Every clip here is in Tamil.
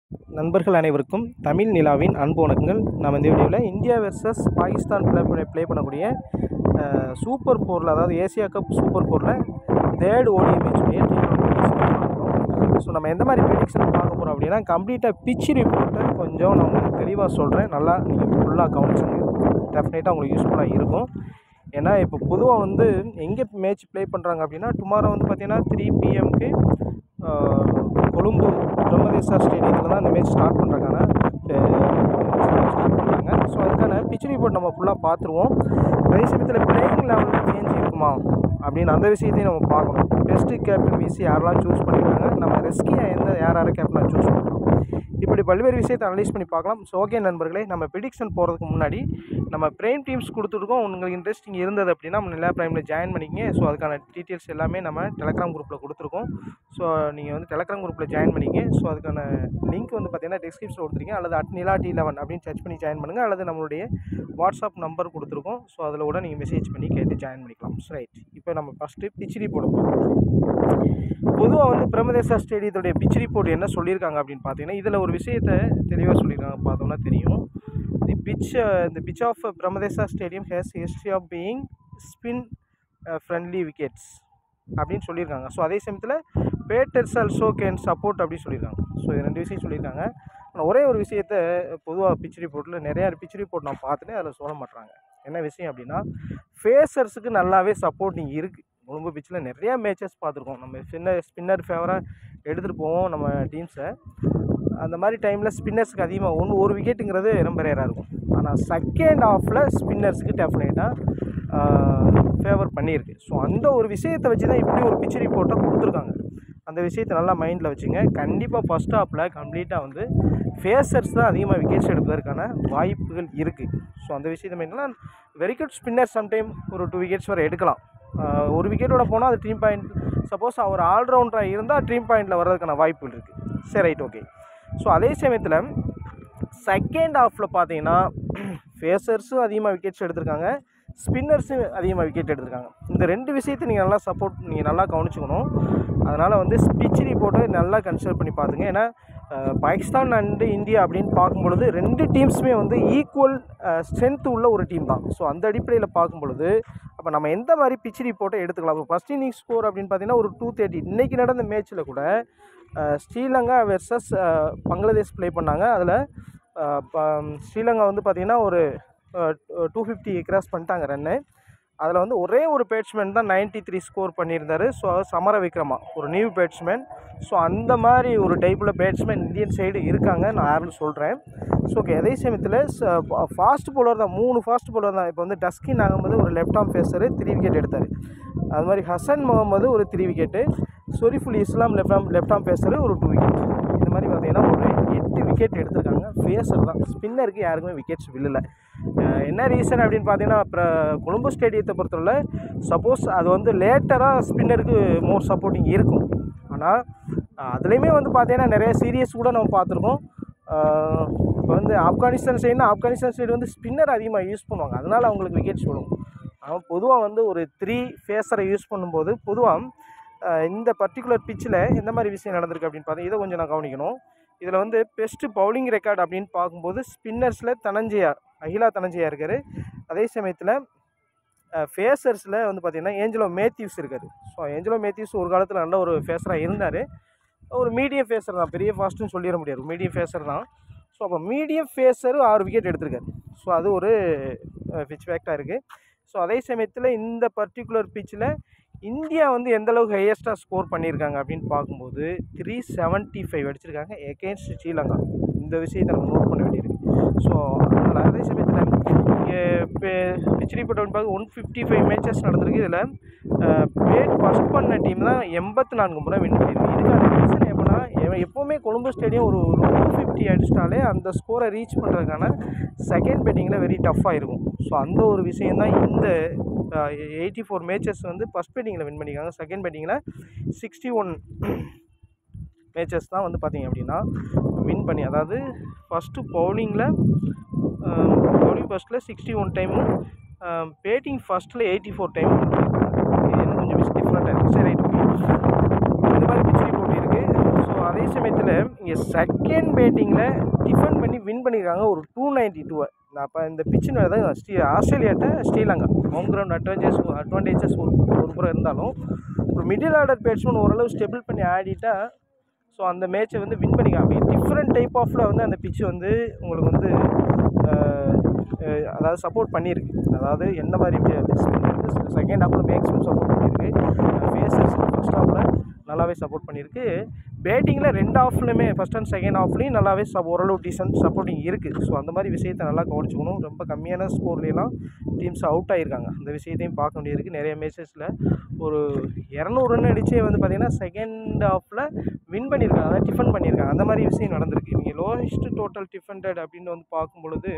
நண்பர்கள் அனைவருக்கும் தமிழ் நிலாவின் அன்பு வணக்கங்கள் நம்ம இந்த வீடியோவில் இந்தியா வெர்சஸ் பாகிஸ்தான் ப்ளே பண்ண ப்ளே பண்ணக்கூடிய அஹ், சூப்பர் ஃபோரில் அதாவது ஏசியா கப் சூப்பர் ஃபோரில் தேர்ட் ஓடிஐ மேட்சுடைய ஸோ நம்ம எந்த மாதிரி ப்ரிடிக்ஷன் பார்க்க போகிறோம் அப்படின்னா கம்ப்ளீட்டாக பிச் ரிப்போர்ட்டை கொஞ்சம் நான் உங்களுக்கு தெளிவாக சொல்கிறேன் நல்லா நீங்கள் ஃபுல்லாக கவனிச்சுங்க டெஃபினட்டாக உங்களுக்கு யூஸ்ஃபுல்லாக இருக்கும் ஏன்னா இப்போ பொதுவாக வந்து எங்கே மேட்ச் ப்ளே பண்ணுறாங்க அப்படின்னா டுமாரோ வந்து பார்த்தீங்கன்னா த்ரீ பிஎம்க்கு கொழும்பு பிரம்மதேசா ஸ்டேடியத்தில் தான் இந்த மேட்ச் ஸ்டார்ட் பண்ணுறாங்க ஸ்டார்ட் பண்ணுறாங்க ஸோ அதுக்கான பிச் ரிப்போர்ட் நம்ம ஃபுல்லாக பார்த்துருவோம் அதே சமயத்தில் பிளேயிங் லெவலில் சேஞ்ச் இருக்குமா அப்படின்னு அந்த விஷயத்தையும் நம்ம பார்க்கணும் பெஸ்ட்டு கேப்டன் விசி யாரெல்லாம் சூஸ் பண்ணியிருக்காங்க நம்ம ரெஸ்கியாக எந்த யார் யாரை கேப்டனாக சூஸ் பண்ணலாம் இப்படி பல்வேறு விஷயத்தை அனலைஸ் பண்ணி பார்க்கலாம் ஸோ ஓகே நண்பர்களே நம்ம ப்ரிடிக்ஷன் போகிறதுக்கு முன்னாடி நம்ம பிரைம் டீம்ஸ் கொடுத்துருக்கோம் உங்களுக்கு இன்ட்ரெஸ்டிங் இருந்தது அப்படின்னா நம்ம நிலா பிரைமில் ஜாயின் பண்ணிக்கங்க ஸோ அதுக்கான டீட்டெயில்ஸ் எல்லாமே நம்ம டெலகிராம் குரூப்பில் கொடுத்துருக்கோம் ஸோ நீங்கள் வந்து டெலகிராம் குரூப்பில் ஜாயின் பண்ணிங்க ஸோ அதுக்கான லிங்க் வந்து பார்த்தீங்கன்னா டிஸ்கிரிப்ஷன் கொடுத்துருக்கீங்க அல்லது அட் நிலா டி லெவன் அப்படின்னு சர்ச் பண்ணி ஜாயின் பண்ணுங்கள் அல்லது நம்மளுடைய வாட்ஸ்அப் நம்பர் கொடுத்துருக்கோம் ஸோ அதில் கூட நீங்கள் மெசேஜ் பண்ணி கேட்டு ஜாயின் பண்ணிக்கலாம் ரைட் இப்போ நம்ம ஃபஸ்ட்டு பிச் ரிப்போர்ட் பொதுவாக வந்து பிரம்மதேசா ஸ்டேடியத்துடைய பிச் ரிப்போர்ட் என்ன சொல்லியிருக்காங்க அப்படின்னு பார்த்தீங்கன்னா இதில் ஒரு விஷயத்தை தெளிவாக சொல்லியிருக்காங்க பார்த்தோம்னா தெரியும் the pitch the pitch of Premadasa stadium has history of being spin friendly wickets அப்படின்னு சொல்லியிருக்காங்க ஸோ அதே சமயத்தில் பேட்டர்ஸ் ஆல்சோ கேன் சப்போர்ட் அப்படின்னு சொல்லியிருக்காங்க ஸோ இது ரெண்டு விஷயம் சொல்லியிருக்காங்க ஆனால் ஒரே ஒரு விஷயத்தை பொதுவாக பிச் ரிப்போர்ட்டில் நிறையா பிச் ரிப்போர்ட் நான் பார்த்துட்டு அதில் சொல்ல மாட்றாங்க என்ன விஷயம் அப்படின்னா ஃபேஸர்ஸுக்கு நல்லாவே சப்போர்ட்டிங் இருக்குது கொழும்பு பிச்சில் நிறையா மேட்சஸ் பார்த்துருக்கோம் நம்ம ஸ்பின்னர் ஸ்பின்னர் ஃபேவராக எடுத்துகிட்டு போவோம் நம்ம டீம்ஸை அந்த மாதிரி டைமில் ஸ்பின்னர்ஸுக்கு அதிகமாக ஒன்று ஒரு விக்கெட்டுங்கிறது ரொம்ப ரேராக இருக்கும் ஆனால் செகண்ட் ஹாஃபில் ஸ்பின்னர்ஸுக்கு டெஃபினட்டாக ஃபேவர் பண்ணியிருக்கு ஸோ அந்த ஒரு விஷயத்தை வச்சு தான் இப்படி ஒரு பிச் ரிப்போர்ட்டை கொடுத்துருக்காங்க அந்த விஷயத்தை நல்லா மைண்டில் வச்சுங்க கண்டிப்பாக ஃபஸ்ட் ஹாஃபில் கம்ப்ளீட்டாக வந்து ஃபேஸர்ஸ் தான் அதிகமாக விக்கெட்ஸ் எடுப்பதற்கான வாய்ப்புகள் இருக்குது ஸோ அந்த விஷயத்தை மைண்ட்லாம் வெரி குட் ஸ்பின்னர் சம்டைம் ஒரு டூ விக்கெட்ஸ் வரை எடுக்கலாம் ஆஹ் ஒரு விக்கெட்டோட போனால் அது ட்ரீம் பாயிண்ட் சப்போஸ் அவர் ஆல்ரவுண்டராக இருந்தால் ட்ரீம் பாயிண்டில் வர்றதுக்கான வாய்ப்புகள் இருக்குது சரி ரைட் ஓகே ஸோ அதே சமயத்தில் செகண்ட் ஹாஃபில் பார்த்தீங்கன்னா ஃபேஸர்ஸும் அதிகமாக விக்கெட்ஸ் எடுத்திருக்காங்க ஸ்பின்னர்ஸும் அதிகமாக விக்கெட் எடுத்திருக்காங்க இந்த ரெண்டு விஷயத்தை நீங்கள் நல்லா சப்போர்ட் நீங்கள் நல்லா கவனிச்சுக்கணும் அதனால் வந்து ஸ்பிச் ரிப்போர்ட்டை நல்லா கன்சிடர் பண்ணி பார்த்துங்க ஏன்னா அஹ், பாகிஸ்தான் அண்டு இந்தியா அப்படின்னு பார்க்கும்பொழுது ரெண்டு டீம்ஸுமே வந்து ஈக்குவல் ஸ்ட்ரென்த் உள்ள ஒரு டீம் தான் ஸோ அந்த அடிப்படையில் பார்க்கும் பொழுது அப்போ நம்ம எந்த மாதிரி பிச் ரிப்போர்ட்டை எடுத்துக்கலாம் இப்போ ஃபஸ்ட் இன்னிங் ஸ்கோர் அப்படின்னு பார்த்தீங்கன்னா ஒரு டூ தேர்ட்டி இன்றைக்கி நடந்த மேட்ச்சில் கூட ah, Sri Lanka versus Bangladesh play பண்ணாங்க அதில் ஸ்ரீலங்கா வந்து பார்த்திங்கன்னா ஒரு டூ ஃபிஃப்டி கிராஸ் பண்ணிட்டாங்க ரன்னு அதில் வந்து ஒரே ஒரு பேட்ஸ்மேன் தான் 93 த்ரீ ஸ்கோர் பண்ணியிருந்தார் ஸோ சமர விக்ரமா ஒரு நியூ பேட்ஸ்மேன் ஸோ அந்த மாதிரி ஒரு டைப்பில் பேட்ஸ்மேன் இந்தியன் சைடு இருக்காங்க நான் யாருன்னு சொல்கிறேன் ஸோ ஓகே அதே சமயத்தில் ஃபாஸ்ட் bowler தான் மூணு ஃபாஸ்ட் bowler தான் இப்போ வந்து டஸ்கின் ஆகும்போது ஒரு லெஃப்ட் ஆம் ஃபேஸரு த்ரீ விக்கெட் எடுத்தார் அது மாதிரி ஹசன் முகமது ஒரு three wicket Shoriful Islam left arm left arm pacer ஒரு டூ விக்கெட் இந்த மாதிரி பார்த்தீங்கன்னா ஒரு எட்டு விக்கெட் எடுத்திருக்காங்க ஃபேஸர் தான் ஸ்பின்னருக்கு யாருக்குமே விக்கெட்ஸ் விழல அஹ் என்ன ரீசன் அப்படின்னு பார்த்தீங்கன்னா அப்புறம் கொழும்பு ஸ்டேடியத்தை பொறுத்தவரை சப்போஸ் அது வந்து லேட்டராக ஸ்பின்னருக்கு மோர் சப்போர்ட்டிங் இருக்கும் ஆனால் அதுலேயுமே வந்து பார்த்தீங்கன்னா நிறைய சீரியஸ் கூட நம்ம பார்த்துருக்கோம் இப்போ வந்து ஆப்கானிஸ்தான் சைடுனா ஆப்கானிஸ்தான் சைடு வந்து ஸ்பின்னர் அதிகமாக யூஸ் பண்ணுவாங்க அதனால் அவங்களுக்கு விக்கெட்ஸ் விழும் ஆனால் பொதுவாக வந்து ஒரு த்ரீ ஃபேஸரை யூஸ் பண்ணும்போது பொதுவாக இந்த பர்டிகுலர் பிச்சில் எந்த மாதிரி விஷயம் நடந்திருக்கு அப்படின்னு பார்த்தா இதை கொஞ்சம் நான் கவனிக்கணும் இதில் வந்து பெஸ்ட்டு பவுலிங் ரெக்கார்ட் அப்படின்னு பார்க்கும்போது ஸ்பின்னர்ஸில் தனஞ்சயா அகிலா தனஞ்சயா இருக்கார் அதே சமயத்தில் ஃபேஸர்ஸில் வந்து பார்த்திங்கன்னா ஏஞ்சலோ மேத்யூஸ் இருக்கார் ஸோ ஏஞ்சலோ மேத்யூஸ் ஒரு காலத்தில் நல்ல ஒரு ஃபேஸராக இருந்தார் ஒரு மீடியம் ஃபேஸர் தான் பெரிய ஃபாஸ்ட்டுன்னு சொல்லிட முடியாது மீடியம் ஃபேஸர் தான் ஸோ அப்போ மீடியம் ஃபேஸரு ஆறு விக்கெட் எடுத்திருக்காரு ஸோ அது ஒரு பிச் ஃபேக்டாக இருக்குது ஸோ அதே சமயத்தில் இந்த பர்டிகுலர் பிச்சில் இந்தியா வந்து எந்த அளவுக்கு ஹையஸ்ட்டாக ஸ்கோர் பண்ணியிருக்காங்க அப்படின்னு பார்க்கும்போது த்ரீ செவன்ட்டி ஃபைவ் அடிச்சிருக்காங்க எகெயின்ஸ்ட் ஸ்ரீலங்கா இந்த விஷயத்தை நம்ம நோட் பண்ண வேண்டியிருக்கு ஸோ அதனால் அதே சமயத்தில் இப்போ பிச் ரிப்போர்ட் பார்க்க ஒன் ஃபிஃப்டி ஃபைவ் மேட்சஸ் நடந்திருக்கு இதில் பேட் ஃபஸ்ட் பண்ண டீம் தான் எண்பத்தி நான்கு முறை வின் பண்ணியிருக்கு இதுக்கான ரீசன் எப்படின்னா எவ- எப்போவுமே கொழும்பு ஸ்டேடியம் ஒரு டூ ஃபிஃப்டி அடிச்சிட்டாலே அந்த ஸ்கோரை ரீச் பண்ணுறதுக்கான செகண்ட் பேட்டிங்கில் வெரி டஃப்பாக இருக்கும் ஸோ அந்த ஒரு விஷயம் தான் இந்த எயிட்டி ஃபோர் மேட்சஸ் வந்து ஃபஸ்ட் பேட்டிங்கில் வின் பண்ணியிருக்காங்க செகண்ட் பேட்டிங்கில் சிக்ஸ்டி ஒன் மேட்சஸ் தான் வந்து பார்த்தீங்க அப்படின்னா வின் பண்ணி அதாவது ஃபஸ்ட்டு பவுலிங்கில் பவுலிங் ஃபஸ்ட்டில் சிக்ஸ்டி ஒன் டைமும் பேட்டிங் ஃபஸ்ட்டில் எயிட்டி ஃபோர் டைமும் இது இன்னும் கொஞ்சம் டிஃப்ரெண்ட்டாக இருக்குது சரி ரைட் ஓகே இந்த மாதிரி பிச் ரிப்போர்ட் இருக்குது ஸோ அதே சமயத்தில் இங்கே செகண்ட் பேட்டிங்கில் டிஃபெண்ட் பண்ணி வின் பண்ணியிருக்காங்க ஒரு டூ நைன்ட்டி டூவை நான் அப்போ இந்த பிச்சுன்னு தான் ஸ்ரீ ஆஸ்திரேலியாட்ட Sri Lanka home ground advantages advantages ஒரு ஒரு புறம் இருந்தாலும் ஒரு மிடில் ஆர்டர் பேட்ஸ்மேன் ஓரளவு ஸ்டெபிள் பண்ணி ஆடிட்டா ஸோ அந்த மேட்ச்சை வந்து வின் பண்ணிக்காம டிஃப்ரெண்ட் டைப் ஆஃபில் வந்து அந்த பிச்சு வந்து உங்களுக்கு வந்து அஹ், அஹ், அதாவது சப்போர்ட் பண்ணியிருக்கு அதாவது என்ன மாதிரி செகண்ட் ஹாஃபில் மேக்ஸிமம் சப்போர்ட் பண்ணியிருக்கு ஃபேஸர்ஸ் ஃபஸ்ட் ஹாஃபில் நல்லாவே சப்போர்ட் பண்ணியிருக்கு பேட்டிங்கில் ரெண்டு ஆஃப்லையுமே ஃபஸ்ட் அண்ட் செகண்ட் ஆஃப்லேயும் நல்லாவே சப் ஓரளவு டீசென்ட் சப்போர்ட்டிங் இருக்குது ஸோ அந்த மாதிரி விஷயத்தை நல்லா கவனிச்சுக்கணும் ரொம்ப கம்மியான ஸ்கோர்லாம் டீம்ஸ் அவுட் ஆகிருக்காங்க அந்த விஷயத்தையும் பார்க்க வேண்டியிருக்கு நிறைய மேட்சஸில் ஒரு இரநூறு ரன் அடிச்சே வந்து பார்த்திங்கன்னா செகண்ட் ஹாஃபில் வின் பண்ணியிருக்காங்க அதாவது டிஃபன் பண்ணியிருக்காங்க அந்த மாதிரி விஷயம் நடந்திருக்கு நீங்கள் லோவஸ்ட் டோட்டல் டிஃபெண்டட் அப்படின்னு வந்து பார்க்கும் பொழுது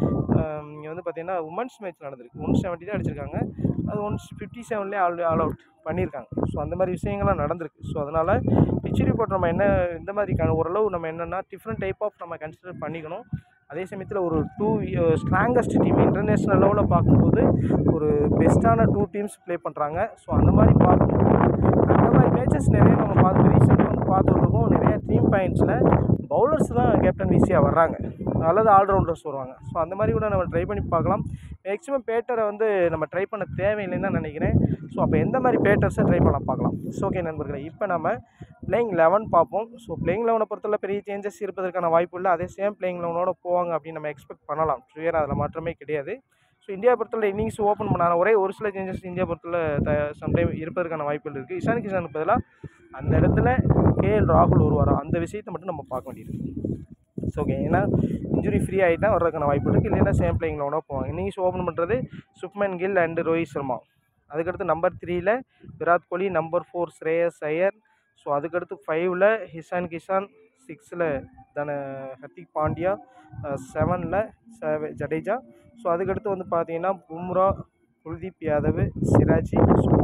இங்கே வந்து பார்த்திங்கன்னா உமன்ஸ் மேட்ச் நடந்திருக்கு ஒன் செவன்ட்டி தான் அடிச்சிருக்காங்க அது ஒன் ஃபிஃப்டி செவன்லேயே ஆல் ஆல் அவுட் பண்ணியிருக்காங்க ஸோ அந்த மாதிரி விஷயங்கள்லாம் நடந்திருக்கு ஸோ அதனால் பிச் ரிப்போர்ட் நம்ம என்ன இந்த மாதிரி ஓரளவு நம்ம என்னென்னா டிஃப்ரெண்ட் டைப் ஆஃப் நம்ம கன்சிடர் பண்ணிக்கணும் அதே சமயத்தில் ஒரு டூ ஸ்ட்ராங்கஸ்ட் டீம் இன்டர்நேஷ்னல் லெவலில் பார்க்கும்போது ஒரு பெஸ்ட்டான டூ டீம்ஸ் ப்ளே பண்ணுறாங்க ஸோ அந்த மாதிரி பார்க்கும்போது அந்த மாதிரி மேட்சஸ் நிறைய நம்ம பார்த்து ரீசெண்டாக வந்து பார்த்துட்டு இருக்கோம் நிறைய டீம் பாயிண்ட்ஸில் பவுலர்ஸ் தான் கேப்டன் ஈஸியாக வர்றாங்க அல்லது ஆல்ரவுண்டர்ஸ் வருவாங்க ஸோ அந்த மாதிரி கூட நம்ம ட்ரை பண்ணி பார்க்கலாம் மேக்ஸிமம் பேட்டரை வந்து நம்ம ட்ரை பண்ண தேவையில்லைன்னு தான் நினைக்கிறேன் ஸோ அப்போ எந்த மாதிரி பேட்டர்ஸை ட்ரை பண்ண பார்க்கலாம் ஸோ ஓகே நண்பர்களே இப்போ நம்ம பிளேயிங் லெவன் பார்ப்போம் ஸோ பிளேயிங் லெவனை பொறுத்தவரை பெரிய சேஞ்சஸ் இருப்பதற்கான வாய்ப்பு இல்லை அதே சேம் பிளேயிங் லெவனோட போவாங்க அப்படின்னு நம்ம எக்ஸ்பெக்ட் பண்ணலாம் கிளியராக அதில் மாற்றமே கிடையாது ஸோ இந்தியா பொறுத்தவரை இன்னிங்ஸ் ஓப்பன் பண்ணாங்க ஒரே ஒரு சில சேஞ்சஸ் இந்தியா பொறுத்தவரை த சம்டைம் இருப்பதற்கான வாய்ப்புகள் இருக்குது இஷான் கிஷானுக்கு பதிலாக அந்த இடத்துல கேஎல் ராகுல் வருவாரா அந்த விஷயத்தை மட்டும் நம்ம பார்க்க வேண்டியிருக்கு ஸோ ஓகே ஏன்னா இன்ஜுரி ஃப்ரீ ஆகிட்டா வர்றதுக்கான வாய்ப்பு இருக்குது இல்லைன்னா சேம் பிளேயிங் லெவனோட போவாங்க இன்னிங்ஸ் ஓப்பன் பண்ணுறது சுப்மன் கில் அண்டு ரோஹித் சர்மா அதுக்கடுத்து நம்பர் த்ரீயில் Virat Kohli number four Shreyas Iyer so அதுக்கடுத்து ஃபைவ்ல ஹிஷான் கிஷான் சிக்ஸில் தன ஹர்திக் பாண்டியா செவனில் ஜடேஜா ஸோ அதுக்கடுத்து வந்து பார்த்தீங்கன்னா பும்ரா குல்தீப் யாதவ் சிராஜி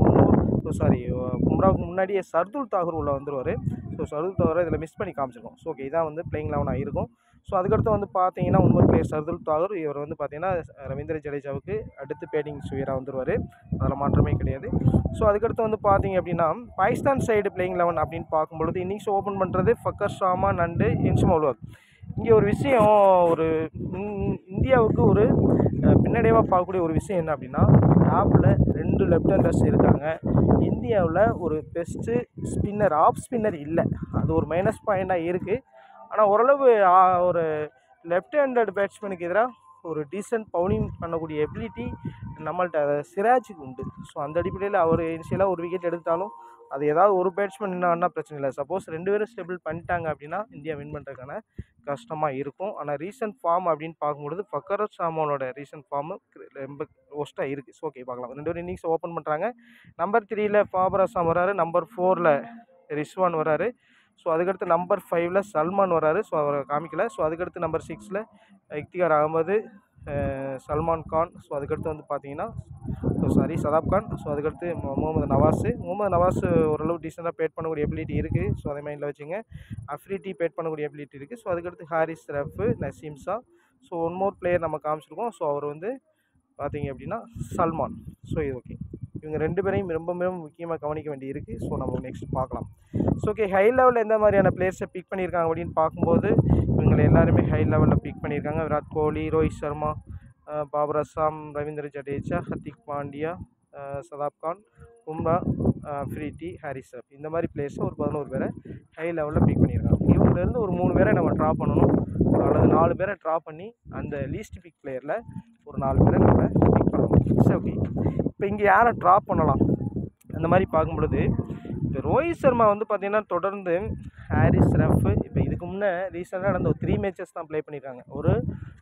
ஸோ சாரி பும்ராவுக்கு முன்னாடியே சர்துல் தாகூர் உள்ள வந்துருவார் ஸோ சர்துல் தாகூரை இதில் மிஸ் பண்ணி காமிச்சிருக்கோம் ஸோ ஓகே இதான் வந்து பிளேயிங் லெவனாக இருக்கும் ஸோ அதுக்கடுத்து வந்து பார்த்தீங்கன்னா இன்னொரு பிளேயர் சர்துல் தாகூர் இவர் வந்து பார்த்தீங்கன்னா ரவீந்திர ஜடேஜாவுக்கு அடுத்து பேட்டிங் சுயராக வந்துருவார் அதில் மாற்றமே கிடையாது ஸோ அதுக்கடுத்து வந்து பார்த்தீங்க அப்படின்னா பாகிஸ்தான் சைடு பிளேயிங் லெவன் அப்படின்னு பார்க்கும்பொழுது இன்னிங்ஸ் ஓப்பன் பண்ணுறது ஃபக்கர் ஷாமா நண்டு இன்சும் உலக் இங்கே ஒரு விஷயம் ஒரு இந்- இந்தியாவுக்கு ஒரு அஹ், பின்னடைவாக பார்க்கக்கூடிய ஒரு விஷயம் என்ன அப்படின்னா டாப்பில் ரெண்டு லெஃப்ட் ஹேண்டர்ஸ் இருக்காங்க இந்தியாவில் ஒரு பெஸ்ட்டு ஸ்பின்னர் ஆஃப் ஸ்பின்னர் இல்லை அது ஒரு மைனஸ் பாயிண்டாக இருக்குது ஆனால் ஓரளவு ஆ, ஒரு லெஃப்ட் ஹேண்டட் பேட்ஸ்மேனுக்கு எதிராக ஒரு டீசென்ட் பவுலிங் பண்ணக்கூடிய எபிலிட்டி நம்மள்ட்ட சிராஜுக்கு உண்டு ஸோ அந்த அடிப்படையில் அவர் இனிஷியலாக ஒரு விக்கெட் எடுத்தாலும் அது ஏதாவது ஒரு பேட்ஸ்மேன் என்ன பிரச்சனை இல்லை சப்போஸ் ரெண்டு பேரும் ஸ்டெபிள் பண்ணிட்டாங்க அப்படின்னா இந்தியா வின் பண்ணுறதுக்கான கஷ்டமாக இருக்கும் ஆனால் ரீசன்ட் ஃபார்ம் அப்படின்னு பார்க்கும்பொழுது ஃபக்கர் சாமோனோட ரீசன்ட் ஃபார்மு ரொம்ப ஒஸ்ட்டாக இருக்குது ஸோ ஓகே பார்க்கலாம் ரெண்டு பேரும் இன்னிங்ஸ் ஓப்பன் பண்ணுறாங்க நம்பர் த்ரீயில் ஃபாபர் அசாம் வராரு நம்பர் ஃபோரில் ரிஸ்வான் வராரு ஸோ அதுக்கடுத்து நம்பர் ஃபைவ்ல சல்மான் வராரு ஸோ அவரை காமிக்கல ஸோ அதுக்கடுத்து நம்பர் சிக்ஸில் இக்திகார் அகமது அஹ், சல்மான் கான் ஸோ அதுக்கடுத்து வந்து பார்த்தீங்கன்னா so sorry Shadab Khan so அதுக்கடுத்து மு- முகமது நவாஸ் முகமது நவாஸ் ஓரளவு டீசெண்டாக பேட் பண்ணக்கூடிய எபிலிட்டி இருக்குது ஸோ அதே மைண்டில் வச்சுங்க அஃப்ரிட்டி பேட் பண்ணக்கூடிய எபிலிட்டி இருக்குது ஸோ அதுக்கடுத்து Haris Rauf Naseem Shah so one more player நம்ம காமிச்சிருக்கோம் ஸோ அவர் வந்து பார்த்தீங்க அப்படின்னா சல்மான் ஸோ இது ஓகே இவங்க ரெண்டு பேரையும் ரொம்ப ரொம்ப முக்கியமாக கவனிக்க வேண்டி இருக்குது ஸோ நம்ம நெக்ஸ்ட் பார்க்கலாம் ஸோ ஓகே ஹை லெவலில் எந்த மாதிரியான பிளேயர்ஸை பிக் பண்ணியிருக்காங்க அப்படின்னு பார்க்கும்போது இவங்களை எல்லாருமே ஹை லெவலில் பிக் பண்ணியிருக்காங்க விராட் கோலி ரோஹித் சர்மா அஹ் பாபர் அசாம் ரவீந்திர ஜடேஜா ஹர்திக் பாண்டியா அஹ் சதாப் கான் பும்ரா ஃப்ரீட்டி ஹாரிஸ் ரஃப் இந்த மாதிரி பிளேயர்ஸை ஒரு பதினோரு பேரை ஹை லெவலில் பிக் பண்ணியிருக்காங்க இவங்கலேருந்து ஒரு மூணு பேரை நம்ம ட்ரா பண்ணணும் அல்லது நாலு பேரை ட்ரா பண்ணி அந்த லீஸ்ட் பிக் பிளேயரில் ஒரு நாலு பேரை நம்ம பிக் பண்ணணும் சரி ஓகே இப்போ இங்கே யாரை ட்ரா பண்ணலாம் அந்த மாதிரி பார்க்கும் பொழுது இப்போ ரோஹித் சர்மா வந்து பார்த்திங்கன்னா தொடர்ந்து ஹாரிஸ் ரஃப் இப்போ இதுக்கு முன்னே ரீசெண்டாக நடந்த ஒரு த்ரீ மேட்சஸ் தான் ப்ளே பண்ணியிருக்காங்க ஒரு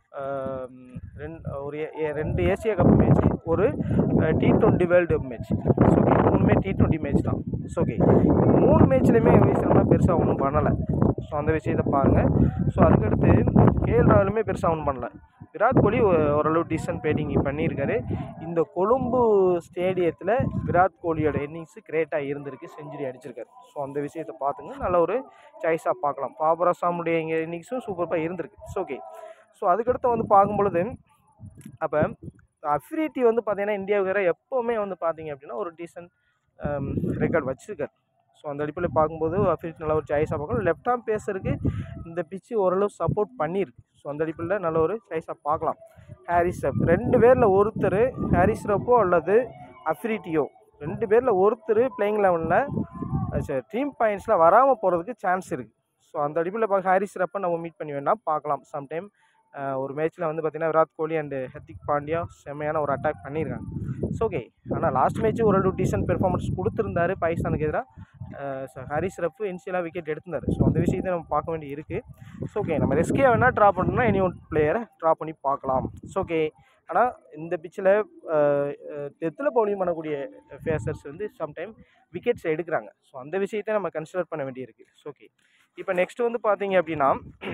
ரெண்டு ஒரு ஏ- ஏ- ரெண்டு ஏசியா கப் மேட்ச் ஒரு T twenty world cup match so okay மூணுமே டி டுவெண்ட்டி மேட்ச் தான் ஸோ ஓகே மூணு மேட்ச்லையுமே ரோஹித் சர்மா பெருசாக ஒன்றும் பண்ணலை ஸோ அந்த விஷயத்தை பாருங்கள் ஸோ அதுக்கடுத்து கேஎல் ராகுலுமே பெருசாக ஒன்றும் பண்ணல விராட் கோலி ஒ- ஓரளவு டீசன்ட் பேட்டிங் பண்ணியிருக்காரு இந்த கொழும்பு ஸ்டேடியத்தில் விராட் கோலியோட இன்னிங்ஸு கிரேட்டாக இருந்திருக்கு செஞ்சுரி அடிச்சிருக்காரு ஸோ அந்த விஷயத்தை பார்த்துங்க நல்ல ஒரு சாய்ஸாக பார்க்கலாம் பாபர் அசாமுடைய இங்கே இன்னிங்ஸும் சூப்பராக இருந்திருக்கு ஸோ ஓகே ஸோ அதுக்கடுத்து வந்து பார்க்கும் பொழுது அப்போ அஃப்ரிட்டி வந்து பார்த்தீங்கன்னா இந்தியாவுக்கு வேறு எப்போவுமே வந்து பார்த்தீங்க அப்படின்னா ஒரு டீசன்ட் ரெக்கார்ட் வச்சுருக்காரு ஸோ அந்த அடிப்படையில் பார்க்கும்போது அஃபிலிட் நல்ல ஒரு சாய்ஸாக பார்க்கலாம் லெஃப்ட் ஆம் பேஸருக்கு இந்த பிச்சு ஓரளவு சப்போர்ட் பண்ணியிருக்கு ஸோ அந்த அடிப்படையில் நல்ல ஒரு சாய்ஸாக பார்க்கலாம் ஹாரிஸ் ரப் ரெண்டு பேரில் ஒருத்தர் ஹாரிஸ் ரப்போ அல்லது அஃப்ரிட்டியோ ரெண்டு பேரில் ஒருத்தர் பிளேயிங் லெவனில் டீம் பாயிண்ட்ஸில் வராமல் போகிறதுக்கு சான்ஸ் இருக்குது ஸோ அந்த அடிப்படையில் பார்க்க ஹாரிஸ் ரப்பை நம்ம மீட் பண்ணி வேணால் பார்க்கலாம் சம்டைம் ஒரு மேட்ச்சில் வந்து பார்த்திங்கன்னா விராட் கோலி அண்டு ஹர்திக் பாண்டியா செம்மையான ஒரு அட்டாக் பண்ணியிருக்காங்க ஸோ ஓகே ஆனால் லாஸ்ட் மேட்ச்சு ஓரளவு டீசென்ட் பெர்ஃபார்மன்ஸ் கொடுத்துருந்தாரு பாகிஸ்தானுக்கு எதிராக ஹாரிஸ் ரஃப் இன்சியலாக விக்கெட் எடுத்திருந்தார் ஸோ அந்த விஷயத்தை நம்ம பார்க்க வேண்டி இருக்குது ஸோ ஓகே நம்ம ரெஸ்கே வேணால் ட்ரா பண்ணணும்னா எனி ஒன் பிளேயரை ட்ரா பண்ணி பார்க்கலாம் ஸோ ஓகே ஆனால் இந்த பிச்சில் டெத்தில் பவுலிங் பண்ணக்கூடிய ஃபேஸர்ஸ் வந்து சம்டைம் விக்கெட்ஸ் எடுக்கிறாங்க ஸோ அந்த விஷயத்தை நம்ம கன்சிடர் பண்ண வேண்டியிருக்கு ஸோ ஓகே இப்போ நெக்ஸ்ட் வந்து பார்த்தீங்க அப்படின்னா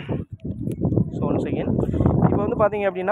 ஸோ ஒன் செகண்ட் இப்போ வந்து பார்த்தீங்க அப்படின்னா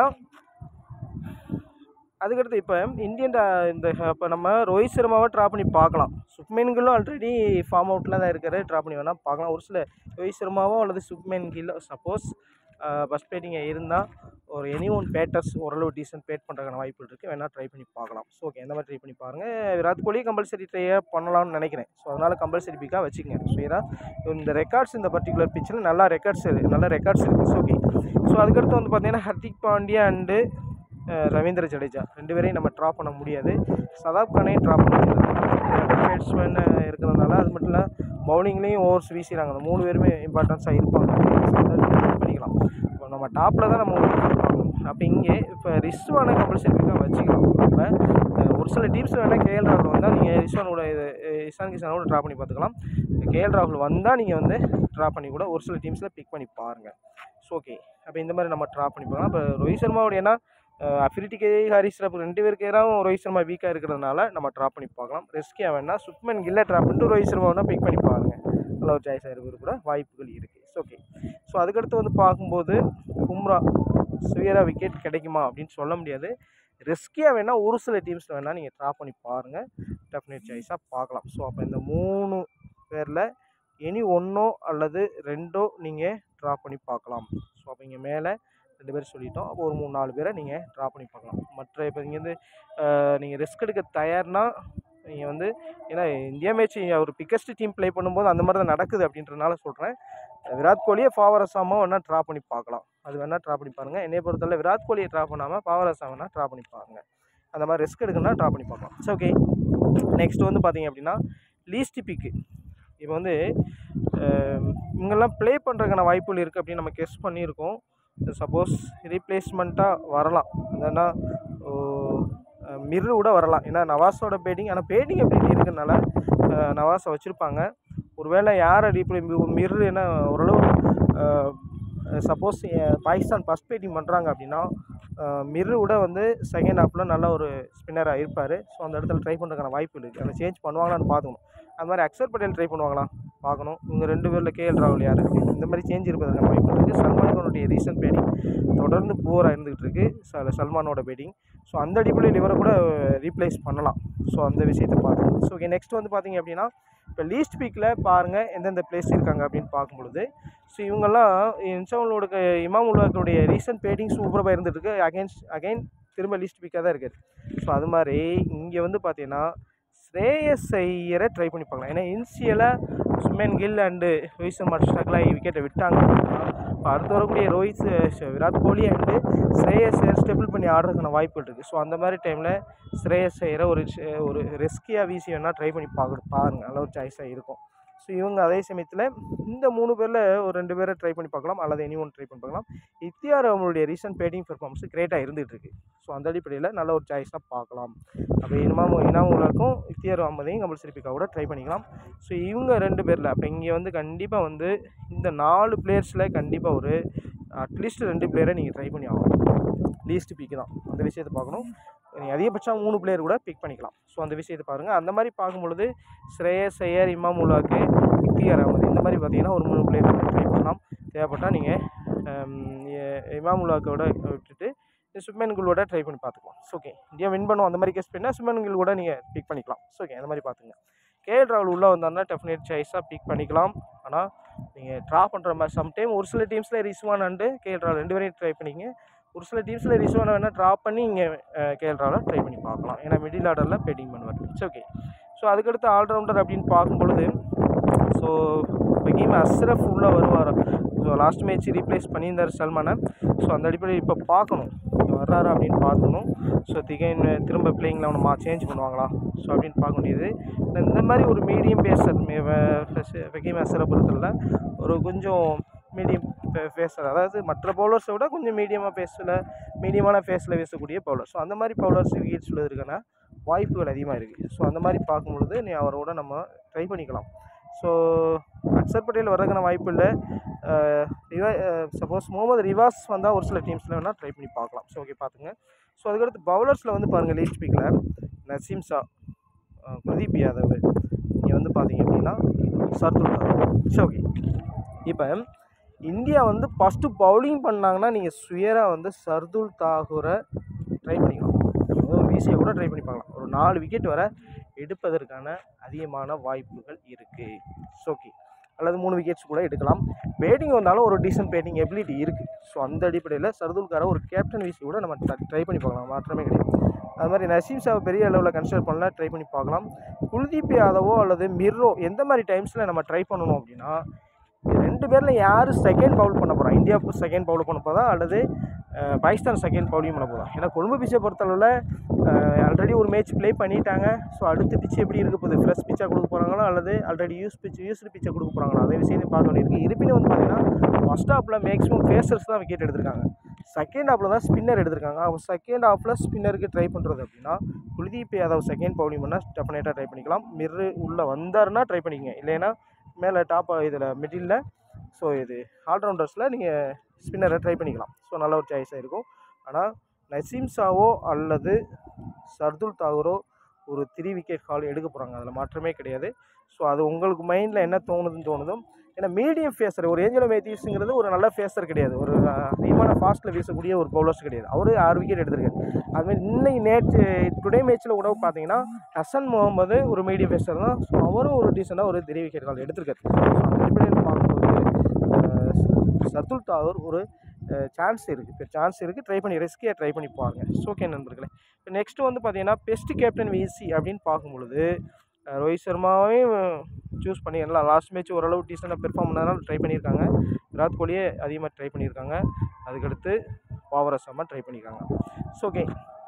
அதுக்கடுத்து இப்போ இந்தியன் டா- இந்த இப்போ நம்ம ரோஹித் சர்மாவை ட்ரா பண்ணி பார்க்கலாம் சுக்மேன் ஆல்ரெடி ஃபார்ம் அவுட்டில் தான் இருக்காரு ட்ரா பண்ணி வேணால் பார்க்கலாம் ஒரு சில ரோஹித் சர்மாவோ அல்லது சுக்மேன் கில்லோ சப்போஸ் ஃபஸ்ட் பேட்டிங்கை இருந்தால் ஒரு எனி ஒன் பேட்டர்ஸ் ஓரளவு டீசென்ட் பேட் பண்ணுறதுக்கான வாய்ப்புகள் இருக்குது வேணால் ட்ரை பண்ணி பார்க்கலாம் ஸோ ஓகே எந்த மாதிரி ட்ரை பண்ணி பாருங்கள் விராட் கோலி கம்பல்சரி ட்ரையாக பண்ணலாம்னு நினைக்கிறேன் ஸோ அதனால் கம்பல்சரி பிக்காக வச்சுக்கங்க ஸோ ஏன்னா இந்த ரெக்கார்ட்ஸ் இந்த பர்டிகுலர் பிச்சில் நல்லா ரெக்கார்ட்ஸ் இருக்குது நல்ல ரெக்கார்ட்ஸ் இருக்குது ஸோ ஓகே ஸோ அதுக்கடுத்து வந்து பார்த்தீங்கன்னா ஹர்திக் பாண்டியா அண்டு ரவீந்திர ஜடேஜா ரெண்டு பேரையும் நம்ம ட்ரா பண்ண முடியாது சதாப் கானையும் ட்ரா பண்ண முடியாது பேட்ஸ்மேன் இருக்கிறதுனால அது மட்டும் இல்லை பவுலிங்லேயும் ஓவர்ஸ் வீசிடுறாங்க அந்த மூணு பேருமே இம்பார்ட்டன்ஸாக இருப்பாங்க So அதை நம்ம பண்ணிக்கலாம் இப்போ நம்ம டாப்பில் தான் நம்ம பார்க்கணும் அப்போ இங்கே இப்போ ரிஸ்வானை கம்பல்சரி பிக்காக வச்சுக்கலாம் இப்போ அஹ், ஒரு சில டீம்ஸ் வேணால் கேஎல் ராகுல் வந்தால் நீங்கள் ரிஸ்வானோட இது அஹ், இஷான் கிஷானோட ட்ரா பண்ணி பார்த்துக்கலாம் கேஎல் ராகுல் வந்தால் நீங்கள் வந்து ட்ரா பண்ணி கூட ஒரு சில டீம்ஸில் பிக் பண்ணி பாருங்கள் ஸோ ஓகே அப்போ இந்த மாதிரி நம்ம ட்ரா பண்ணி பார்க்கலாம் இப்போ ரோஹித் சர்மாவோட ஏன்னா அஃபிரிட்டிக்கு ஹாரிஸ் ராப் ரெண்டு பேருக்கு எதிராகவும் ரோஹித் சர்மா வீக்காக இருக்கிறதுனால நம்ம ட்ரா பண்ணி பார்க்கலாம் ரெஸ்கியாக வேணால் சுக்மன் கில்ல ட்ரா பண்ணிட்டு ரோஹித் சர்மா வேணால் பிக் பண்ணி பாருங்கள் நல்ல ஒரு சாய்ஸாக இருக்கிறது கூட வாய்ப்புகள் இருக்குது ஸோ ஓகே ஸோ அதுக்கடுத்து வந்து பார்க்கும்போது கும்ரா சுயராக விக்கெட் கிடைக்குமா அப்படின்னு சொல்ல முடியாது ரிஸ்கியாக வேணால் ஒரு சில டீம்ஸில் வேணால் நீங்கள் ட்ரா பண்ணி பாருங்கள் டெஃபினட் சாய்ஸாக பார்க்கலாம் ஸோ அப்போ இந்த மூணு பேரில் எனி ஒன்றோ அல்லது ரெண்டோ நீங்கள் ட்ரா பண்ணி பார்க்கலாம் ஸோ அப்போ இங்கே மேலே ரெண்டு பேர் சொல்லிட்டோம் அப்போ ஒரு மூணு நாலு பேரை நீங்கள் ட்ரா பண்ணி பார்க்கலாம் மற்ற இப்போ இங்கேருந்து நீங்கள் ரிஸ்க் எடுக்க தயார்னா நீங்கள் வந்து ஏன்னா இந்தியா மேட்ச் அவர் பிக்கஸ்ட் டீம் ப்ளே பண்ணும்போது அந்த மாதிரி தான் நடக்குது அப்படின்றனால சொல்கிறேன் விராட் கோலியை ஃபாவர் அசாமாக வேணால் ட்ரா பண்ணி பார்க்கலாம் அது வேணால் ட்ரா பண்ணி பாருங்கள் என்னை பொறுத்தவரை விராட் கோலியை ட்ரா பண்ணாமல் பாவர் அசாம் வேணால் ட்ரா பண்ணி பாருங்கள் அந்த மாதிரி ரிஸ்க் எடுக்கணும்னா ட்ரா பண்ணி பார்க்கலாம் சரி ஓகே நெக்ஸ்ட் வந்து பார்த்தீங்க அப்படின்னா லீஸ்ட் பிக்கு இப்போ வந்து அஹ், இவங்கெல்லாம் ப்ளே பண்ணுறதுக்கான வாய்ப்புகள் இருக்குது அப்படின்னு நம்ம கெஸ் பண்ணியிருக்கோம் சப்போஸ் ரீப்ளேஸ்மெண்ட்டாக வரலாம் என்னன்னா மிர்ரு கூட வரலாம் ஏன்னா நவாஸோட பேட்டிங் ஆனால் பேட்டிங் எப்படி இருக்கிறதுனால அஹ், நவாஸை வச்சுருப்பாங்க ஒருவேளை யாரை ரீப்ளே மிர்ரு என்ன ஓரளவு சப்போஸ் பாகிஸ்தான் ஃபஸ்ட் பேட்டிங் பண்ணுறாங்க அப்படின்னா மிர்ரு கூட வந்து செகண்ட் ஹாஃபில் நல்ல ஒரு ஸ்பின்னராக இருப்பார் ஸோ அந்த இடத்துல ட்ரை பண்ணுறதுக்கான வாய்ப்பு இருக்குது அந்த சேஞ்ச் பண்ணுவாங்களான்னு பார்க்கணும் அது மாதிரி அக்ஷர் பட்டேல் ட்ரை பண்ணுவாங்களா பார்க்கணும் இவங்க ரெண்டு பேரில் கேஎல் ராகுல் யார் இந்த மாதிரி சேஞ்ச் இருப்பதற்கான வாய்ப்பு இருக்குது சல்மான் கானுடைய ரீசன்ட் பேட்டிங் தொடர்ந்து புவராக இருந்துகிட்டு இருக்கு ச- சல்மானோட பேட்டிங் ஸோ அந்த அடிப்படையில் இவரை கூட ரீப்ளேஸ் பண்ணலாம் ஸோ அந்த விஷயத்தை பார்க்கணும் ஸோ ஓகே நெக்ஸ்ட் வந்து பார்த்தீங்க அப்படின்னா இப்போ லீஸ்ட் பீக்கில் பாருங்கள் எந்தெந்த பிளேஸ் இருக்காங்க அப்படின்னு பார்க்கும்பொழுது ஸோ இவங்கெல்லாம் இன்சாமலோட இமாம் உல்லாக்களுடைய ரீசன்ட் பேட்டிங் சூப்பராக இருந்துட்டு இருக்கு அகைன்ஸ்ட் அகைன் திரும்ப லீஸ்ட் பீக்காக தான் இருக்குது ஸோ அது மாதிரி இங்கே வந்து பார்த்தீங்கன்னா ஸ்ரேயஸ் ஐயரை ட்ரை பண்ணி பார்க்கலாம் ஏன்னா இன்சியலாக சுமேன் கில் அண்டு ரோஹித் சர்மா ஸ்ட்ரகிள் ஆகி விக்கெட்டை விட்டாங்க இப்போ அடுத்து வரக்கூடிய ரோஹித் ச- விராட் கோலி அண்டு ஸ்ரேயஸ் ஐயர் ஸ்டெபிள் பண்ணி ஆடுறதுக்கான வாய்ப்புகள் இருக்குது ஸோ அந்த மாதிரி டைமில் ஸ்ரேயஸ் ஐயரை ஒரு ஷ- ஒரு ரிஸ்கியாக வீசி வேணால் ட்ரை பண்ணி பார்க்க பாருங்கள் நல்ல ஒரு சாய்ஸாக இருக்கும் ஸோ இவங்க அதே சமயத்தில் இந்த மூணு பேரில் ஒரு ரெண்டு பேரை ட்ரை பண்ணி பார்க்கலாம் அல்லது எனி ஒன் ட்ரை பண்ணி பார்க்கலாம் இத்தியார் அவங்களுடைய ரீசன்ட் பேட்டிங் பெர்ஃபார்மன்ஸ் கிரேட்டாக இருந்துகிட்டு இருக்கு ஸோ அந்த அடிப்படையில் நல்ல ஒரு சாய்ஸாக பார்க்கலாம் அப்போ இனிமாம் இனாமுலாக்கும் இத்தியார் அம்மதையும் கம்பல்சரி பிக்கா கூட ட்ரை பண்ணிக்கலாம் ஸோ இவங்க ரெண்டு பேரில் அப்போ இங்கே வந்து கண்டிப்பாக வந்து இந்த நாலு பிளேயர்ஸில் கண்டிப்பாக ஒரு அட்லீஸ்ட் ரெண்டு பிளேயரை நீங்கள் ட்ரை பண்ணி ஆகணும் லீஸ்ட் பிக்கு தான் அந்த விஷயத்தை பார்க்கணும் நீங்கள் அதிகபட்சம் மூணு பிளேயர் கூட பிக் பண்ணிக்கலாம் ஸோ அந்த விஷயத்தை பாருங்கள் அந்த மாதிரி பார்க்கும்பொழுது ஸ்ரேயஸ் ஐயர் இமாம் உல்லாக்கு இக்தியார் அகமது இந்த மாதிரி பார்த்தீங்கன்னா ஒரு மூணு பிளேயர் கூட ட்ரை பண்ணலாம் தேவைப்பட்டால் நீங்கள் இமாம் உல்லாக்கோட விட்டுட்டு சுப்மன் குல்லோட ட்ரை பண்ணி பார்த்துக்கலாம் ஸோ ஓகே இந்தியா வின் பண்ணும் அந்த மாதிரி கேஸ் பண்ணால் சுப்மன் குல் கூட நீங்கள் பிக் பண்ணிக்கலாம் ஸோ ஓகே அந்த மாதிரி பார்த்துங்க கேஎல் ராகுல் உள்ளே வந்தாருன்னா டெஃபினேட் சாய்ஸாக பிக் பண்ணிக்கலாம் ஆனால் நீங்கள் ட்ரா பண்ணுற மாதிரி சம்டைம் ஒரு சில டீம்ஸில் ரிஸ்வான் அண்டு கேஎல் ராகுல் ரெண்டு பேரையும் ட்ரை பண்ணிங்க ஒரு சில டீம்ஸில் ரிஸ்வானை வேணால் ட்ரா பண்ணி இங்கே கேஎல் ராகுலை ட்ரை பண்ணி பார்க்கலாம் ஏன்னா மிடில் ஆர்டரில் பேட்டிங் பண்ணுவார் இட்ஸ் ஓகே ஸோ அதுக்கடுத்து ஆல்ரவுண்டர் அப்படின்னு பார்க்கும் பொழுது ஸோ ஃபஹீம் அஸ்ரஃப் உள்ளே வருவார் ஸோ லாஸ்ட் மேட்ச் ரீப்ளேஸ் பண்ணியிருந்தார் சல்மானை ஸோ அந்த அடிப்படையில் இப்போ பார்க்கணும் வர்றாரு அப்படின்னு பார்க்கணும் ஸோ திகைன் திரும்ப பிளேயிங்கில் அவனை மா சேஞ்ச் பண்ணுவாங்களா ஸோ அப்படின்னு பார்க்க முடியுது இந்த மாதிரி ஒரு மீடியம் பேசர் ஃபஹீம் அஸ்ரஃப் பொறுத்தவரை ஒரு கொஞ்சம் மீடியம் பேசர் அதாவது மற்ற பவுலர்ஸை விட கொஞ்சம் மீடியமாக பேசல மீடியமான ஃபேஸில் வீசக்கூடிய பவுலர் ஸோ அந்த மாதிரி பவுலர்ஸ் விக்கெட் சொல்வதற்கான வாய்ப்புகள் அதிகமாக இருக்குது ஸோ அந்த மாதிரி பார்க்கும்பொழுது நீ அவரோட நம்ம ட்ரை பண்ணிக்கலாம் ஸோ அக்சர் பட்டேல் வர்றதுக்கான வாய்ப்பு இல்லை ரிவா சப்போஸ் முகமது ரிவாஸ் வந்தால் ஒரு சில டீம்ஸில் வேணால் ட்ரை பண்ணி பார்க்கலாம் ஸோ ஓகே பார்த்துங்க ஸோ அதுக்கடுத்து பவுலர்ஸில் வந்து பாருங்கள் லீஸ்ட் பிக்கில் நசீம் ஷா அஹ் குல்தீப் யாதவ் இங்கே வந்து பார்த்தீங்க அப்படின்னா சர்துல் தாக்கூர் ஸோ ஓகே இப்போ இந்தியா வந்து ஃபஸ்ட்டு பவுலிங் பண்ணாங்கன்னா நீங்கள் சுயராக வந்து சர்துல் தாகூரை ட்ரை பண்ணிக்கலாம் அதாவது ஒரு வீசியை கூட ட்ரை பண்ணி பார்க்கலாம் ஒரு நாலு விக்கெட் வர எடுப்பதற்கான அதிகமான வாய்ப்புகள் இருக்குது ஓகே அல்லது மூணு விக்கெட்ஸ் கூட எடுக்கலாம் பேட்டிங் வந்தாலும் ஒரு டீசன்ட் பேட்டிங் எபிலிட்டி இருக்குது ஸோ அந்த அடிப்படையில் சர்துல்காரை ஒரு கேப்டன் வீசி கூட நம்ம ட்ரை பண்ணி பார்க்கலாம் மாற்றமே கிடையாது அது மாதிரி நசீம் ஷாவை பெரிய அளவில் கன்சிடர் பண்ணல ட்ரை பண்ணி பார்க்கலாம் குல்தீப் யாதவோ அல்லது மிர்ரோ எந்த மாதிரி டைம்ஸில் நம்ம ட்ரை பண்ணணும் அப்படின்னா இது ரெண்டு பேரில் யார் செகண்ட் பவுல் பண்ண போகிறா இந்தியா செகண்ட் பவுல் பண்ண போதா அல்லது அஹ், பாகிஸ்தான் செகண்ட் பவுலிங் பண்ண போதா ஏன்னா கொழும்பு பிச்சை பொறுத்தளவில் ஆல்ரெடி ஒரு மேட்ச் ப்ளே பண்ணிட்டாங்க ஸோ அடுத்த பிச்சு எப்படி இருக்க போகுது ஃப்ரெஷ் பிச்சாக கொடுக்க போகிறாங்களோ அல்லது ஆல்ரெடி யூஸ் பிச் யூஸ்டு பிச்சை கொடுக்க போகிறாங்களோ அதே விஷயத்தையும் பார்க்க வேண்டியிருக்கு இருப்பினும் வந்து பார்த்தீங்கன்னா ஃபஸ்ட் ஹாப்பில் மேக்ஸிமம் ஃபேஸர்ஸ் தான் விக்கெட் எடுத்திருக்காங்க செகண்ட் ஹாப்பில் தான் ஸ்பின்னர் எடுத்திருக்காங்க அவங்க செகண்ட் ஹாஃபில் ஸ்பின்னருக்கு ட்ரை பண்ணுறது அப்படின்னா குல்தீப் யாதவ் செகண்ட் பவுலிங் பண்ணால் டெஃபினட்டாக ட்ரை பண்ணிக்கலாம் மிர்ரு உள்ளே வந்தாருன்னா ட்ரை பண்ணிக்கங்க இல்லைன்னா மேலே டாப் இதில் மிடில் ஸோ இது ஆல்ரவுண்டர்ஸில் நீங்கள் ஸ்பின்னரை ட்ரை பண்ணிக்கலாம் ஸோ நல்ல ஒரு சாய்ஸாக இருக்கும் ஆனால் நசீம் ஷாவோ அல்லது சர்துல் தாகூரோ ஒரு த்ரீ விக்கெட் கால் எடுக்க போகிறாங்க அதில் மாற்றமே கிடையாது ஸோ அது உங்களுக்கு மைண்டில் என்ன தோணுதுன்னு தோணுதோ ஏன்னா மீடியம் ஃபேஸர் ஒரு ஏஞ்சலோ மேத்யூஸுங்கிறது ஒரு நல்ல ஃபேஸர் கிடையாது ஒரு அஹ், அதிகமான ஃபாஸ்ட்டில் வீசக்கூடிய ஒரு பவுலர்ஸ் கிடையாது அவர் ஆறு விக்கெட் எடுத்திருக்காரு அதுமாதிரி இன்னைக்கு நேற்று டுடே மேட்ச்சில் கூட பார்த்தீங்கன்னா ஹசன் முகமது ஒரு மீடியம் ஃபேஸர் தான் ஸோ அவரும் ஒரு டீசெண்டாக ஒரு த்ரீ விக்கெட் கால் எடுத்திருக்காரு ஸோ அந்த அடிப்படையில் பார்க்கும்போது அஹ், சர்துல் தாகூர் ஒரு சான்ஸ் இருக்குது இப்போ சான்ஸ் இருக்குது ட்ரை பண்ணி ரெஸ்கியாக ட்ரை பண்ணி பாருங்கள் ஓகே நண்பர்களே இப்போ நெக்ஸ்ட் வந்து பார்த்தீங்கன்னா பெஸ்ட் கேப்டன் விசி அப்படின்னு பார்க்கும் பொழுது அஹ், ரோஹித் சர்மாவையும் சூஸ் பண்ணி எல்லாம் லாஸ்ட் மேட்ச் ஓரளவு டீசெண்டாக பெர்ஃபார்ம் பண்ணதுனால ட்ரை பண்ணியிருக்காங்க விராட் கோலியே அதிகமாக ட்ரை பண்ணியிருக்காங்க அதுக்கடுத்து பாவர சர்மா ட்ரை பண்ணியிருக்காங்க ஸோ ஓகே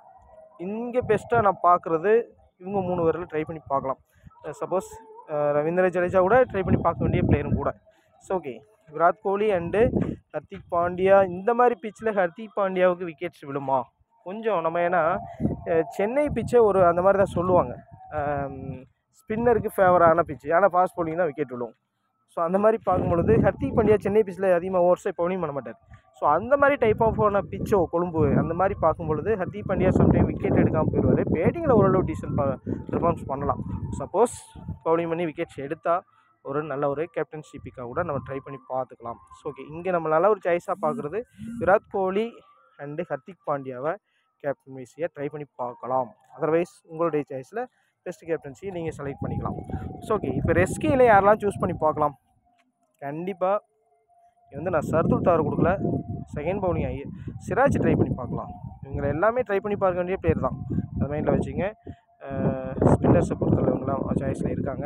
இங்கே பெஸ்ட்டாக நான் பார்க்குறது இவங்க மூணு பேரில் ட்ரை பண்ணி பார்க்கலாம் சப்போஸ் ரவீந்திர ஜடேஜா கூட ட்ரை பண்ணி பார்க்க வேண்டிய பிளேயரும் கூட so okay Virat Kohli and Hardik Pandya இந்த மாதிரி பிச்சில் ஹர்திக் பாண்டியாவுக்கு விக்கெட்ஸ் விழுமா கொஞ்சம் நம்ம ஏன்னா அஹ், சென்னை பிச்சை ஒரு அந்த மாதிரி தான் சொல்லுவாங்க ஸ்பின்னருக்கு ஃபேவரான பிச்சு ஆனால் ஃபாஸ்ட் bowling தான் விக்கெட் விழும் ஸோ அந்த மாதிரி பார்க்கும்பொழுது ஹர்திக் பாண்டியா சென்னை பிச்சில் அதிகமாக ஓவர்ஸை பவுலிங் பண்ண மாட்டார் ஸோ அந்த மாதிரி டைப் ஆஃப் பிச்சோ கொழும்பு அந்த மாதிரி பார்க்கும்பொழுது ஹர்திக் பாண்டியா சம்டைம் விக்கெட் எடுக்காமல் போயிடுவார் பேட்டிங்கில் ஓரளவு டீசென்ட் பெர்ஃபார்மன்ஸ் பண்ணலாம் சப்போஸ் பவுலிங் பண்ணி விக்கெட்ஸ் எடுத்தால் ஒரு நல்ல ஒரு கேப்டன்ஷிப்பிக்காக கூட நம்ம ட்ரை பண்ணி பார்த்துக்கலாம் ஸோ ஓகே இங்கே நம்ம நல்ல ஒரு சாய்ஸாக பார்க்குறது விராட் கோலி அண்டு ஹர்திக் பாண்டியாவை கேப்டன் வைஸியாக ட்ரை பண்ணி பார்க்கலாம் அதர்வைஸ் உங்களுடைய சாய்ஸில் பெஸ்ட் கேப்டன்சியை நீங்கள் செலக்ட் பண்ணிக்கலாம் ஸோ ஓகே இப்போ ரெஸ்கியில் யாரெல்லாம் சூஸ் பண்ணி பார்க்கலாம் கண்டிப்பாக இது வந்து நான் சர்துல் தார் கொடுக்கல செகண்ட் பவுலிங் ஆகி சிராஜ் ட்ரை பண்ணி பார்க்கலாம் இவங்களை எல்லாமே ட்ரை பண்ணி பார்க்க வேண்டிய பிளேயர் தான் அது மைண்டில் வச்சுங்க ஸ்பின்னர்ஸை பொறுத்தளவுங்களாம் சாய்ஸில் இருக்காங்க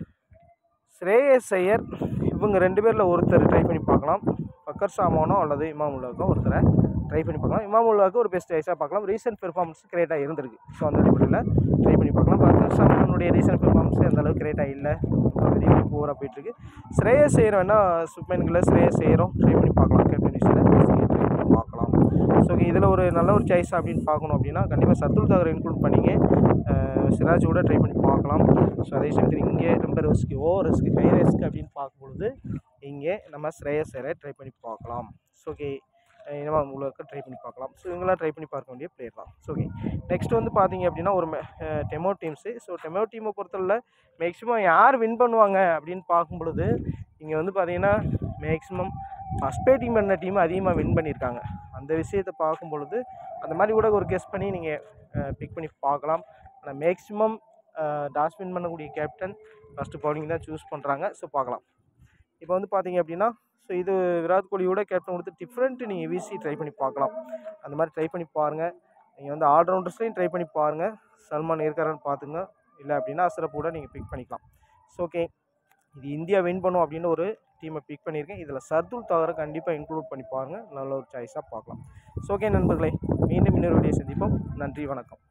ஸ்ரேயஸ் ஐயர் இவங்க ரெண்டு பேரில் ஒருத்தர் ட்ரை பண்ணி பார்க்கலாம் பக்கர் சாமானோ அல்லது இமாமுல்லாவுக்கோ ஒருத்தரை ட்ரை பண்ணி பார்க்கலாம் இமாமுல்லாவுக்கு ஒரு பெஸ்ட் ஐஸாக பார்க்கலாம் ரீசெண்ட் பெர்ஃபார்மன்ஸ் கிரேட்டாக இருந்திருக்கு ஸோ அந்த அடிப்படையில் ட்ரை பண்ணி பார்க்கலாம் பக்கர் சாமானுடைய ரீசெண்ட் பெர்ஃபார்மன்ஸ் அந்த அளவுக்கு கிரேட்டாக இல்லை வெரி ஓவராக போயிட்டுருக்கு ஸ்ரேயஸ் ஐயர் வேணால் சுப்மன்களில் ஸ்ரேயஸ் ஐயரும் ட்ரை பண்ணி பார்க்கலாம் கேப்டன் ட்ரை பண்ணி பார்க்கலாம் ஸோ இதில் ஒரு நல்ல ஒரு சாய்ஸ் அப்படின்னு பார்க்கணும் அப்படின்னா கண்டிப்பாக சர்துல் தாகர் இன்க்ளூட் பண்ணிங்க அஹ் சிராஜ் கூட ட்ரை பண்ணி பார்க்கலாம் ஸோ அதே சமயத்தில் இங்கே ரொம்ப risk oh risk high risk அப்படின்னு பார்க்கும்பொழுது இங்கே நம்ம ஸ்ரேயஸ் ஐயரை ட்ரை பண்ணி பார்க்கலாம் ஸோ ஓகே இனிமே உங்களுக்கு ட்ரை பண்ணி பார்க்கலாம் ஸோ இவங்களாம் ட்ரை பண்ணி பார்க்க வேண்டிய பிளேயர் தான் ஸோ ஓகே நெக்ஸ்ட் வந்து பார்த்தீங்க அப்படின்னா ஒரு டெமோ டீம்ஸு ஸோ டெமோ டீமை பொறுத்தவரை மேக்ஸிமம் யார் வின் பண்ணுவாங்க அப்படின்னு பார்க்கும் பொழுது இங்கே வந்து பார்த்தீங்கன்னா மேக்ஸிமம் ஃபஸ்ட் பேட்டிங் பண்ண டீம் அதிகமாக வின் பண்ணியிருக்காங்க அந்த விஷயத்தை பார்க்கும் பொழுது அந்த மாதிரி கூட ஒரு கெஸ் பண்ணி நீங்கள் பிக் பண்ணி பார்க்கலாம் ஆனால் மேக்ஸிமம் டாஸ் வின் பண்ணக்கூடிய கேப்டன் ஃபஸ்ட்டு பவுலிங் தான் சூஸ் பண்ணுறாங்க ஸோ பார்க்கலாம் இப்போ வந்து பார்த்தீங்க அப்படின்னா ஸோ இது விராட் கோலியோட கேப்டன் கொடுத்து டிஃப்ரெண்ட்டு நீங்கள் விசி ட்ரை பண்ணி பார்க்கலாம் அந்த மாதிரி ட்ரை பண்ணி பாருங்கள் நீங்கள் வந்து ஆல்ரவுண்டர்ஸ்லையும் ட்ரை பண்ணி பாருங்கள் சல்மான் இருக்காரான்னு பார்த்துங்க இல்லை அப்படின்னா அசரப் கூட நீங்கள் பிக் பண்ணிக்கலாம் ஸோ ஓகே இது இந்தியா வின் பண்ணும் அப்படின்னு ஒரு டீமை பிக் பண்ணியிருக்கேன் இதில் சர்துல் தவிர கண்டிப்பாக இன்க்ளூட் பண்ணி பாருங்கள் நல்ல ஒரு சாய்ஸாக பார்க்கலாம் ஸோ ஓகே நண்பர்களே மீண்டும் இன்னொரு வீடியோ சந்திப்போம் நன்றி வணக்கம்